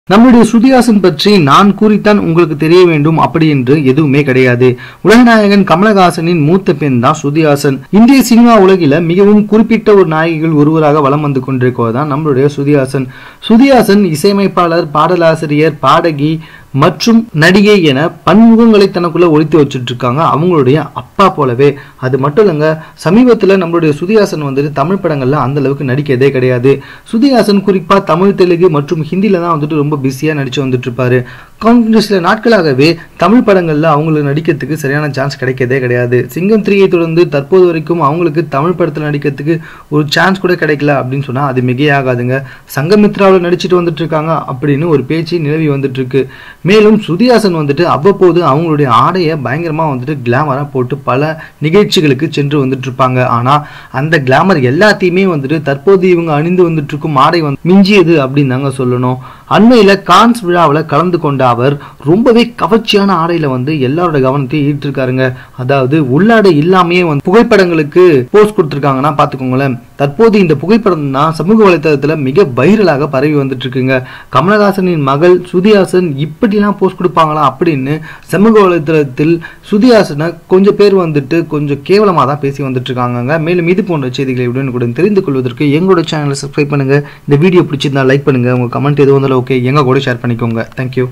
நம்முடைய சுதியாசன் பற்றி நான் கூறித்தான் உங்களுக்கு தெரிய வேண்டும் அப்படி என்று எதுவுமே கிடையாது உலகநாயகன் கமலஹாசனின் மூத்த பெண் தான் சுதிஹாசன் இந்திய சினிமா உலகில மிகவும் குறிப்பிட்ட ஒரு நாயகிகள் ஒருவராக வலம் வந்து கொண்டிருப்பவர் தான் நம்மளுடைய சுதிஹாசன் சுதிஹாசன் இசையமைப்பாளர் பாடலாசிரியர் பாடகி மற்றும் நடிகை என பன்முகங்களை தனக்குள்ள ஒழித்து வச்சுட்டு இருக்காங்க அவங்களுடைய அப்பா போலவே அது மட்டும் இல்லைங்க சமீபத்தில் நம்மளுடைய சுதிஹாசன் வந்துட்டு தமிழ் படங்கள்ல அந்த அளவுக்கு நடிக்கிறதே கிடையாது சுதிஹாசன் குறிப்பா தமிழ் தெலுங்கு மற்றும் ஹிந்தில தான் வந்துட்டு ரொம்ப பிஸியா நடிச்சு வந்துட்டு இருப்பாரு கொஞ்ச சில நாட்களாகவே தமிழ் படங்கள்ல அவங்களுக்கு நடிக்கிறதுக்கு சரியான சான்ஸ் கிடைக்கிறதே கிடையாது சிங்கம் த்ரீயை தொடர்ந்து தற்போது வரைக்கும் அவங்களுக்கு தமிழ் படத்தில் நடிக்கிறதுக்கு ஒரு சான்ஸ் கூட கிடைக்கல அப்படின்னு சொன்னா அது மிகையாகாதுங்க சங்கமித்ராவில் நடிச்சிட்டு வந்துட்டு இருக்காங்க அப்படின்னு ஒரு பேச்சு நிலவி வந்துட்டு இருக்கு மேலும் சுதிஹாசன் வந்துட்டு அவ்வப்போது அவங்களுடைய ஆடையை பயங்கரமா வந்துட்டு கிளாமரா போட்டு பல நிகழ்ச்சிகளுக்கு சென்று வந்துட்டு இருப்பாங்க ஆனா அந்த கிளாமர் எல்லாத்தையுமே வந்துட்டு தற்போது இவங்க அணிந்து வந்துட்டு இருக்கும் ஆடை வந்து மிஞ்சியது அப்படின்னு தாங்க சொல்லணும் அண்மையில கான்ஸ் விழாவில் கலந்து கொண்ட அவர் ரொம்பவே கவர்ச்சியான ஆடையில வந்து எல்லாரோட கவனத்தையும் ஈர்த்திருக்காருங்க அதாவது உள்ளாடை இல்லாமையே வந்து புகைப்படங்களுக்கு போஸ்ட் கொடுத்துருக்காங்கன்னா பாத்துக்கோங்களேன் தற்போது இந்த புகைப்படம் தான் சமூக வலைத்தளத்துல மிக வைரலாக பரவி வந்துட்டு இருக்குங்க கமலஹாசனின் மகள் சுதிஹாசன் இப்படிலாம் போஸ்ட் கொடுப்பாங்களா அப்படின்னு சமூக வலைத்தளத்தில் சுதிஹாசனை கொஞ்சம் பேர் வந்துட்டு கொஞ்சம் கேவலமாக தான் பேசி வந்துட்டு இருக்காங்க மேலும் இது போன்ற செய்திகளை உடனுக்குடன் தெரிந்து கொள்வதற்கு எங்களோட சேனலை சப்ஸ்கிரைப் பண்ணுங்க இந்த வீடியோ பிடிச்சிருந்தா லைக் பண்ணுங்க உங்க கமெண்ட் எதுவும் வந்தாலும் ஓகே எங்க கூட ஷேர் பண்ணிக்கோங்க தேங்க்யூ